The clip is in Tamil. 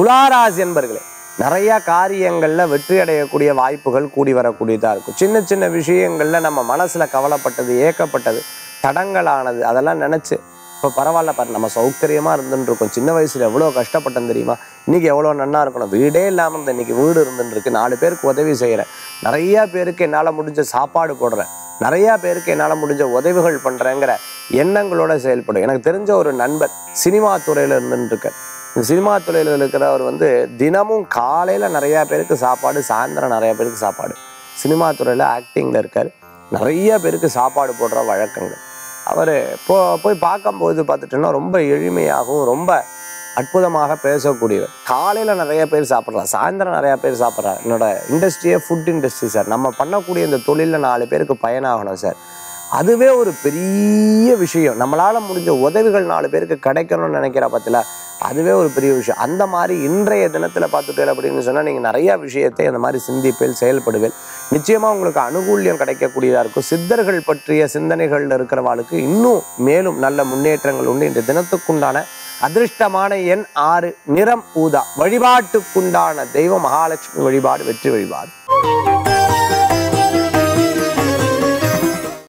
துளாராசி என்பர்களே நிறைய காரியங்கள்ல வெற்றி அடையக்கூடிய வாய்ப்புகள் கூடி வரக்கூடியதா இருக்கும் சின்ன சின்ன விஷயங்கள்ல நம்ம மனசுல கவலைப்பட்டது ஏக்கப்பட்டது தடங்கலானது அதெல்லாம் நினைச்சு இப்போ பரவாயில்ல பாரு நம்ம சௌகரியமா இருந்துட்டு இருக்கோம் சின்ன வயசுல எவ்வளோ கஷ்டப்பட்டோம் தெரியுமா இன்னைக்கு எவ்வளோ நன்னா இருக்கணும் வீடே இல்லாமல் இருந்த இன்னைக்கு வீடு இருந்துட்டு இருக்கு நாலு பேருக்கு உதவி செய்கிறேன் நிறைய பேருக்கு என்னால் முடிஞ்ச சாப்பாடு போடுறேன் நிறைய பேருக்கு என்னால் முடிஞ்ச உதவிகள் பண்ணுறேங்கிற எண்ணங்களோட செயல்படும் எனக்கு தெரிஞ்ச ஒரு நண்பர் சினிமா துறையில் இருந்துட்டு இருக்கார் இந்த சினிமா துறையில் இருக்கிறவர் வந்து தினமும் காலையில் நிறையா பேருக்கு சாப்பாடு சாயந்தரம் நிறையா பேருக்கு சாப்பாடு சினிமா துறையில் ஆக்டிங்கில் இருக்கார் நிறைய பேருக்கு சாப்பாடு போடுற வழக்கங்கள் அவர் போ போய் பார்க்கும்போது பார்த்துட்டோன்னா ரொம்ப எளிமையாகவும் ரொம்ப அற்புதமாக பேசக்கூடியவர் காலையில் நிறைய பேர் சாப்பிட்றா சாயந்தரம் நிறையா பேர் சாப்பிட்றா என்னோட இண்டஸ்ட்ரியே ஃபுட் இண்டஸ்ட்ரி சார் நம்ம பண்ணக்கூடிய இந்த தொழிலில் நாலு பேருக்கு பயனாகணும் சார் அதுவே ஒரு பெரிய விஷயம் நம்மளால் முடிஞ்ச உதவிகள் நாலு பேருக்கு கிடைக்கணும்னு நினைக்கிற பத்தில அதுவே ஒரு பெரிய விஷயம் அந்த மாதிரி இன்றைய தினத்தில் பார்த்துட்டேன் அப்படின்னு சொன்னால் நீங்கள் நிறைய விஷயத்தை அந்த மாதிரி சிந்திப்பேல் செயல்படுவேல் நிச்சயமாக உங்களுக்கு அனுகூல்யம் கிடைக்கக்கூடியதாக இருக்கும் சித்தர்கள் பற்றிய சிந்தனைகளில் இருக்கிறவாளுக்கு இன்னும் மேலும் நல்ல முன்னேற்றங்கள் உண்டு இந்த தினத்துக்குண்டான அதிர்ஷ்டமான எண் ஆறு நிறம் ஊதா வழிபாட்டுக்குண்டான தெய்வ மகாலட்சுமி வழிபாடு வெற்றி வழிபாடு